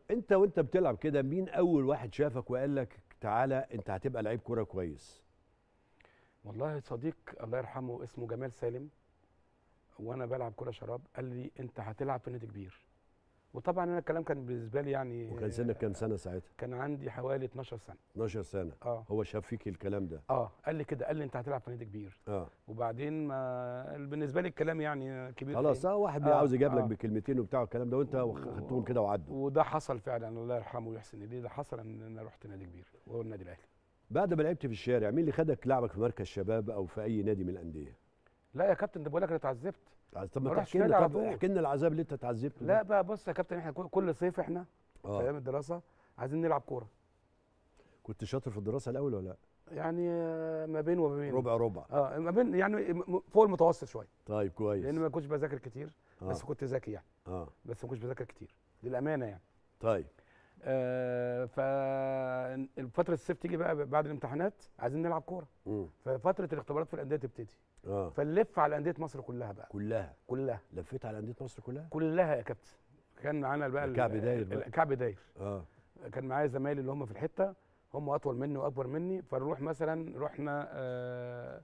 انت وانت بتلعب كده مين اول واحد شافك وقال لك تعالى انت هتبقى لعيب كوره كويس والله صديق الله يرحمه اسمه جمال سالم وانا بلعب كره شراب قال لي انت هتلعب في نادي كبير وطبعا انا الكلام كان بالنسبه لي يعني وكان سنك كام سنه ساعتها كان عندي حوالي 12 سنه 12 سنه اه هو شاف فيك الكلام ده اه قال لي كده قال لي انت هتلعب في نادي كبير اه وبعدين ما بالنسبه لي الكلام يعني كبير خلاص فين. اه واحد آه، عاوز يجيب لك آه. بكلمتين وبتاع الكلام ده وانت خدتهم كده وعدوا وده حصل فعلا الله يرحمه ويحسن اليه ده حصل ان انا رحت نادي كبير وهو النادي الاهلي بعد ما لعبت في الشارع مين اللي خدك لعبك في مركز شباب او في اي نادي من الانديه لا يا كابتن ده بقول لك انا اتعذبت طب ما ما رحتش تحكي نادي لنا على طب طول. احكي لنا العذاب اللي انت اتعذبته ده. لا بقى بص يا كابتن احنا كل- كل صيف احنا في اه ايام الدراسه عايزين نلعب كوره كنت شاطر في الدراسه الاول ولا لا يعني آه، ما بين وما بين ربع ربع اه ما بين يعني م- فوق المتوسط شويه طيب كويس لان ما كنتش بذاكر كتير آه. بس كنت ذكي يعني اه بس ما كنتش بذاكر كتير للامانه يعني طيب آه ففتره الصيف تيجي بقى بعد الامتحانات عايزين نلعب كوره مم. ففتره الاختبارات في الانديه تبتدي اه فنلف على انديه مصر كلها بقى كلها كلها لفيت على انديه مصر كلها كلها يا كابتن كان معانا بقى ال- الكعب داير بقى. الكعب داير اه كان معايا زمايلي اللي هم في الحته هم اطول مني واكبر مني فنروح مثلا رحنا آه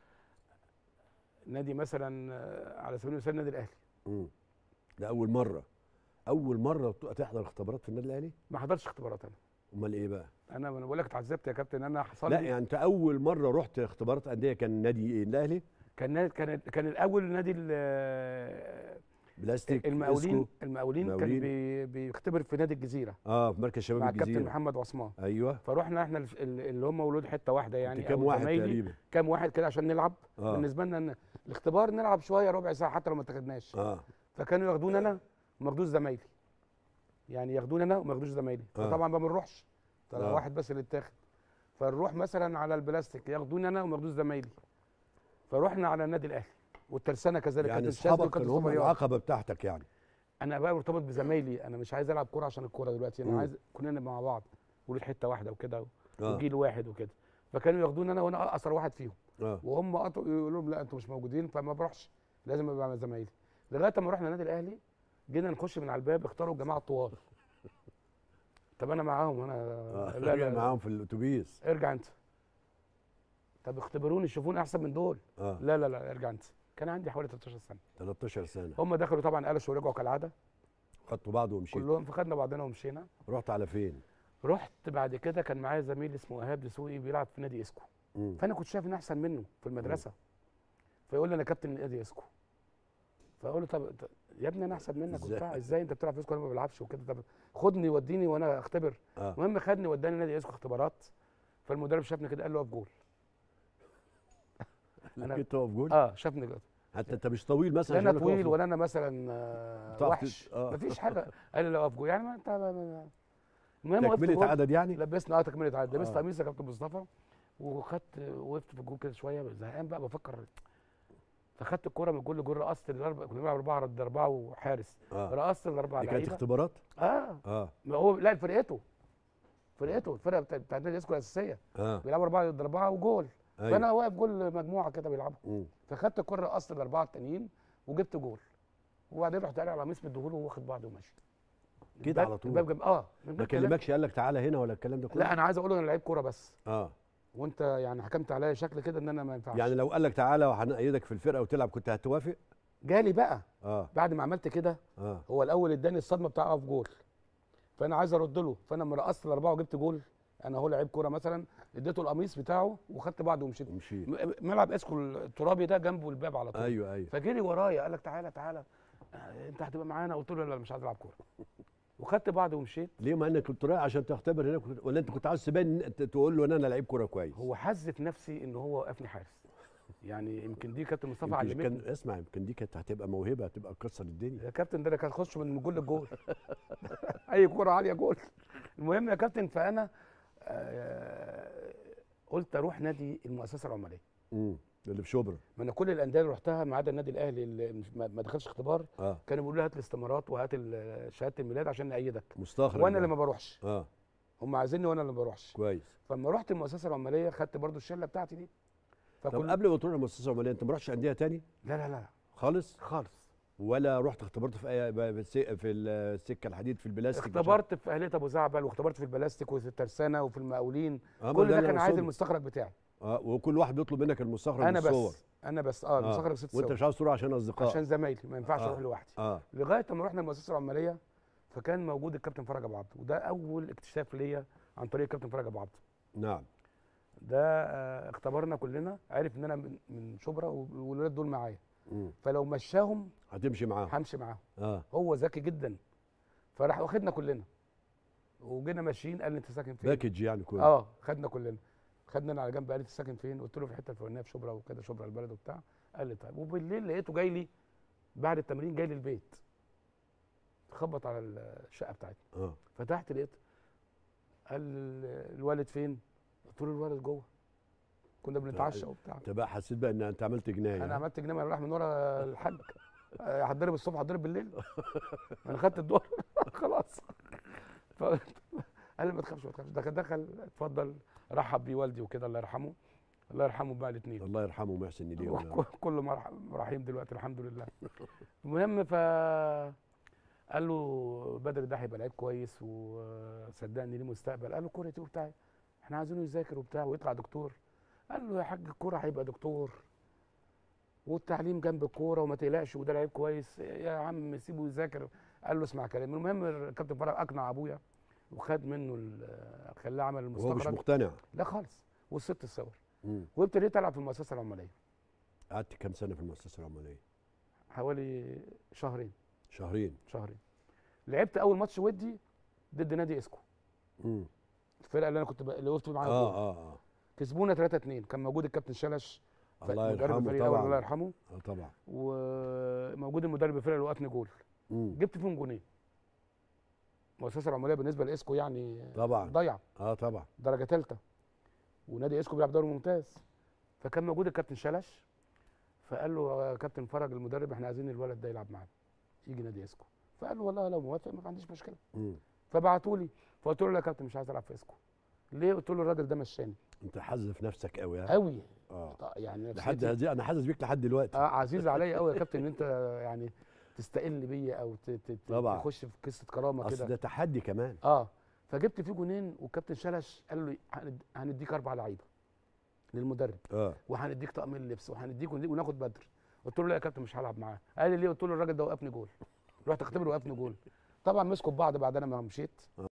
نادي مثلا آه، على سبيل المثال النادي الاهلي مم. ده اول مره اول مره تحضر اختبارات في النادي الاهلي ما حضرتش اختبارات انا امال ايه بقى انا انا بقول لك اتعذبت يا كابتن انا حصل لا لي يعني انت اول مره رحت اختبارات انديه كان نادي ايه الاهلي كان نادي كان كان الاول نادي ال- بلاستيك المقاولين إسكو. المقاولين كان المقاولين. بي بيختبر في نادي الجزيره اه في مركز شباب مع الكابتن الجزيره محمد عثمان ايوه فروحنا احنا الف- ال- اللي هم ولود حته واحده يعني يعني كام أو واحد زمايلي، تقريبا كام واحد كده عشان نلعب اه بالنسبه لنا إن الاختبار نلعب شويه ربع ساعه حتى لو ما اتخدناش اه فكانوا ياخدوني انا وما ياخدوش زمايلي يعني ياخدوني انا وما ياخدوش زمايلي آه. فطبعا ما بنروحش طلع آه. واحد بس اللي اتاخد فنروح مثلا على البلاستيك ياخدوني انا وما ياخدوش زمايلي فروحنا على النادي الاهلي والترسانه كذلك يعني كابتن شاذلي اصحابك وكابتن كانوا هم مصطفى رياض. العقبه بتاعتك يعني انا بقى مرتبط بزمايلي انا مش عايز العب كوره عشان الكوره دلوقتي انا مم. عايز كلنا نبقى مع بعض ولد حته واحده وكده اه وجيل واحد وكده فكانوا ياخدوني انا وانا اقصر واحد فيهم اه وهم قطعوا يقولوا لهم لا انتوا مش موجودين فما بروحش لازم ابقى مع زمايلي لغايه ما رحنا النادي الاهلي جينا نخش من على الباب اختاروا الجماعه الطوال طب انا معاهم انا اه لا لا, لا معاهم في الاتوبيس ارجع انت طب اختبروني شوفوني احسن من دول اه لا لا لا ارجع انت كان عندي حوالي 13 سنه 13 سنه هم دخلوا طبعا قلشوا ورجعوا كالعاده خدتوا بعض ومشيتوا كلهم فخدنا بعضنا ومشينا رحت على فين؟ رحت بعد كده كان معايا زميل اسمه ايهاب دسوقي بيلعب في نادي اسكو مم. فانا كنت شايف ان احسن منه في المدرسه فيقول لي انا كابتن نادي اسكو فاقول له طب طب يا ابني انا احسن منك إزاي؟ وبتاع ازاي انت بتلعب في اسكو انا ما بلعبش وكده طب خدني وديني وانا اختبر اه المهم خدني وداني نادي اسكو اختبارات فالمدرب شافني كده قال له اقف جول أنا- لكن تقف جول اه شافني كده حتى انت مش طويل مثلا لا انا عشان تقف طويل جول. ولا انا مثلا آه، بتعرف وحش تت- آه. مفيش حاجه قال لي لا اقف جول يعني ما انت ما- ما- المهم وقفت تكمله جول عدد يعني لبسنا اه تكمله عدد لبست آه. قميص يا كابتن مصطفى وخدت وقفت في الجول كده شويه زهقان بقى بفكر فخدت الكوره من الجول لجول رقصت الاربعه كنا بنلعب اربعه ضد اربعه وحارس اه رقصت الاربعه دي كانت لعيبه اختبارات اه اه ما هو لا فرقته فرقته الفرقه بتاعت بتاعت نادي اسكو الاساسيه اه بيلعبوا اربعه ضد اربعه وجول ايوه فانا واقف جول مجموعه كده بيلعبوا مم. فخدت الكوره رقصت الاربعه التانيين وجبت جول وبعدين رحت قالع على قميص مديهوله واخد بعضه وماشي كده الباب- على طول؟ الباب جنب اه من ما غير كلام. كلمكش قال لك تعالى هنا ولا الكلام ده كله لا انا عايز اقول له انا لعيب كوره بس اه وانت يعني حكمت عليا شكل كده ان انا ما ينفعش يعني لو قال لك تعالى وهنأيدك في الفرقه وتلعب كنت هتوافق جالي بقى اه بعد ما عملت كده اه هو الاول اداني الصدمه بتاع اقف جول فانا عايز ارد له فانا لما رقصت الاربعه وجبت جول انا هو لعيب كوره مثلا اديته القميص بتاعه وخدت بعضه ومشيت ومشيت م- ملعب اسكو الترابي ده جنبه الباب على طول ايوه ايوه فجري ورايا قال لك تعالى تعالى آه، انت هتبقى معانا قلت له لا مش عايز العب كوره وخدت بعض ومشيت ليه ما انك كنت رايح عشان تختبر هناك كنت- ولا انت كنت عاوز تبان إن أنت تقول له ان انا لعيب كوره كويس هو حز في نفسي ان هو وقفني حارس يعني يمكن دي كابتن مصطفى يمكن علمتني كان اسمع يمكن دي كانت هتبقى موهبه هتبقى تكسر الدنيا يا كابتن ده انا كان اخش من جول للجول اي كوره عاليه جول المهم يا كابتن فانا آه، قلت اروح نادي المؤسسه العماليه امم اللي في شبرا ما انا كل الانديه اللي رحتها ما عدا النادي الاهلي اللي مش- ما ما دخلش اختبار اه كانوا بيقولوا لي هات الاستمارات وهات ال- شهاده الميلاد عشان نأيدك مستخرج وانا بقى. اللي ما بروحش اه هم عايزيني وانا اللي ما بروحش كويس فلما رحت المؤسسه العماليه خدت برضو الشله بتاعتي دي طب فكل قبل ما تروح المؤسسه العماليه انت ما رحتش انديه تاني لا لا لا خالص خالص ولا رحت اختبرت في اي ب- بس- في السكه الحديد في البلاستيك مش عارف؟ اختبرت في اهليه ابو زعبل واختبرت في البلاستيك وفي الترسانه وفي المقاولين آه، ما كل ده اللي كان أنا عايز أقصده. المستخرج بتاعي اه وكل واحد بيطلب منك المستخرج انا والصور بس انا بس اه المستخرج ست وانت صور مش عاوز تروح عشان اصدقاء عشان زمايلي ما ينفعش آه. اروح لوحدي اه لغايه ما رحنا المؤسسه العماليه فكان موجود الكابتن فرج ابو عبده وده اول اكتشاف ليا عن طريق الكابتن فرج ابو عبده نعم ده آه، اختبرنا كلنا عرف ان انا من- من شبرا والولاد دول معايا مم. فلو مشاهم هتمشي معاه همشي معاهم اه هو ذكي جدا فراح واخدنا كلنا وجينا ماشيين قال لي انت ساكن فين باكج يعني كله اه خدنا كلنا خدنا انا على جنب قال لي انت ساكن فين قلت له في الحته الفلانيه في شبرا وكده شبرا البلد وبتاع قال لي طيب وبالليل لقيته جاي لي بعد التمرين جاي لي البيت خبط على الشقه بتاعتنا اه فتحت لقيت قال الوالد فين قلت له الوالد جوه كنا بنتعشى وبتاع انت بقى حسيت بقى ان انت عملت جنايه انا عملت جنيه ما أنا رايح من ورا الحاج آه، هتضرب الصبح هتضرب بالليل انا خدت الدور خلاص ف... قال لي ما تخافش ما تخافش دخل دخل اتفضل رحب بيه والدي وكده الله يرحمه الله يرحمه بقى الاثنين الله يرحمه ويحسن اليه كله مرح- رحيم دلوقتي الحمد لله المهم ف قال له بدر ده هيبقى لعيب كويس وصدقني ليه مستقبل قال له كوره ايه وبتاع احنا عايزينه يذاكر وبتاع ويطلع دكتور قال له يا حاج الكوره هيبقى دكتور والتعليم جنب الكوره وما تقلقش وده لعيب كويس يا عم سيبه يذاكر قال له اسمع كلامي المهم الكابتن فرج اقنع ابويا وخد منه ال- خلاه عمل وهو مش المستخرج مقتنع لا خالص والست الصور مم. وابتديت العب في المؤسسه العماليه قعدت كام سنه في المؤسسه العماليه حوالي شهرين شهرين شهرين لعبت اول ماتش ودي ضد نادي اسكو مم. الفرقه اللي انا كنت ب... اللي وقفت معاها اه جول. اه اه كسبونا 3 2 كان موجود الكابتن شلش ف- الله مدرب يرحمه الفريق الأول، الله طبعا يرحمه اه طبعا وموجود المدرب الفرقه اللي وقفني جول مم. جبت فيهم جونين المؤسسه العماليه بالنسبه لاسكو يعني طبعا ضيعه اه طبعا درجه ثالثه ونادي اسكو بيلعب دوري ممتاز فكان موجود الكابتن شلش فقال له يا كابتن فرج المدرب احنا عايزين الولد ده يلعب معانا يجي نادي اسكو فقال له والله لو موافق ما عنديش مشكله مم. فبعتوا لي فقلت له لا يا كابتن مش عايز العب في اسكو ليه قلت له الراجل ده مشاني انت حاسس في نفسك قوي ها قوي اه يعني لحد نفسيتي هذه انا حاسس بيك لحد دلوقتي اه عزيز عليا قوي يا كابتن ان انت يعني تستقل بيا او ت- ت- ت- طبعا. تخش في قصه كرامه اصل كده ده تحدي كمان اه فجبت فيه جونين والكابتن شلش قال له هند- هنديك اربع لعيبه للمدرب اه وهنديك طقم اللبس وهنديك ونديك وناخد بدر قلت له لا يا كابتن مش هلعب معاه قال لي ليه قلت له الراجل ده وقفني جول رحت اختبره وقفني جول طبعا مسكوا في بعض بعد انا ما مشيت